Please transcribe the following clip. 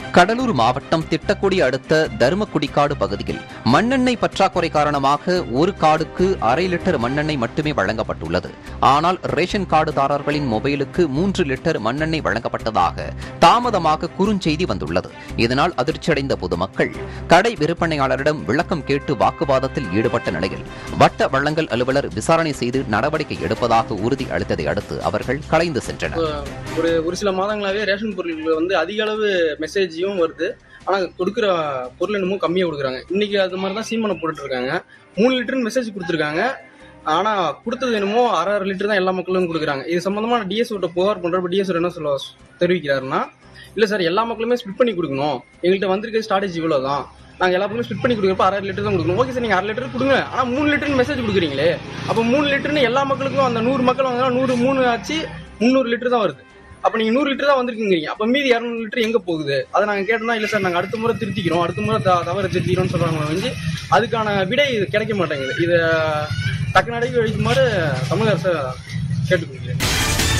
கடலூர் மாவட்டம் திட்டக்குடி அடுத்த தருமக்குடிக்காடு பகுதியில் மண்ணெண்ணெய் பற்றாக்குறை காரணமாக ஒரு கார்டுக்கு அரை லிட்டர் மண்ணெண்ணெய் மட்டுமே வழங்கப்பட்டுள்ளது ஆனால் ரேஷன் கார்டுதாரர்களின் மொபைலுக்கு மூன்று லிட்டர் மண்ணெண்ணெய் வழங்கப்பட்டதாக தாமதமாக குறுஞ்செய்தி வந்துள்ளது இதனால் அதிர்ச்சியடைந்த பொதுமக்கள் கடை விற்பனையாளரிடம் விளக்கம் கேட்டு வாக்குவாதத்தில் ஈடுபட்ட நிலையில் வட்ட வழங்கல் அலுவலர் விசாரணை செய்து நடவடிக்கை எடுப்பதாக உறுதி அளித்ததை அடுத்து அவர்கள் கலைந்து சென்றனர் ஒரு ஒரு சில மாதங்களாவே ரேஷன் பொருட்கள் வந்து அதிக அளவு மெசேஜையும் வருது ஆனா கொடுக்குற பொருள் என்னமோ கம்மியா கொடுக்குறாங்க இன்னைக்கு அது மாதிரி தான் சீமனை போட்டுட்டு இருக்காங்க மூணு லிட்டர் மெசேஜ் கொடுத்துருக்காங்க ஆனா கொடுத்தது என்னமோ அரை அரை லிட்டர் தான் எல்லா மக்களும் கொடுக்குறாங்க இது சம்பந்தமா டிஎஸ் கிட்ட புகார் பண்றப்ப டிஎஸ் என்ன சொல்ல தெரிவிக்கிறாருன்னா இல்ல சார் எல்லா மக்களுமே ஸ்பிட் பண்ணி கொடுக்கணும் எங்கள்கிட்ட வந்திருக்க ஸ்ட்ராட்டஜி இவ்வளவுதான் நாங்க எல்லா மக்களும் ஸ்பிட் பண்ணி கொடுக்குறப்ப அரை லிட்டர் தான் கொடுக்கணும் ஓகே சார் நீங்க அரை லிட்டர் கொடுங்க ஆனா மூணு லிட்டர் மெசேஜ் கொடுக்குறீங்களே அப்ப மூணு லிட்டர்னு எல்லா மக்களுக்கும் அந்த நூறு மக்கள் வந்தா நூறு மூணு ஆச்சு முந்நூறு லிட்டர் தான் வருது அப்ப நீங்க நூறு லிட்டர் தான் வந்திருக்கீங்க அப்ப மீதி இரநூறு லிட்டர் எங்க போகுது அதை நாங்க கேட்டோம்னா இல்ல சார் நாங்க அடுத்த முறை திருத்திக்கிறோம் அடுத்த முறை த- தவறு திருத்திக்கிறோம்னு சொல்றாங்க வந்து அதுக்கான விடை இது கிடைக்க மாட்டேங்குது இத தக்க நடவடிக்கை எடுக்குமாறு தமிழக அரசை கேட்டுக்கொள்கிறேன்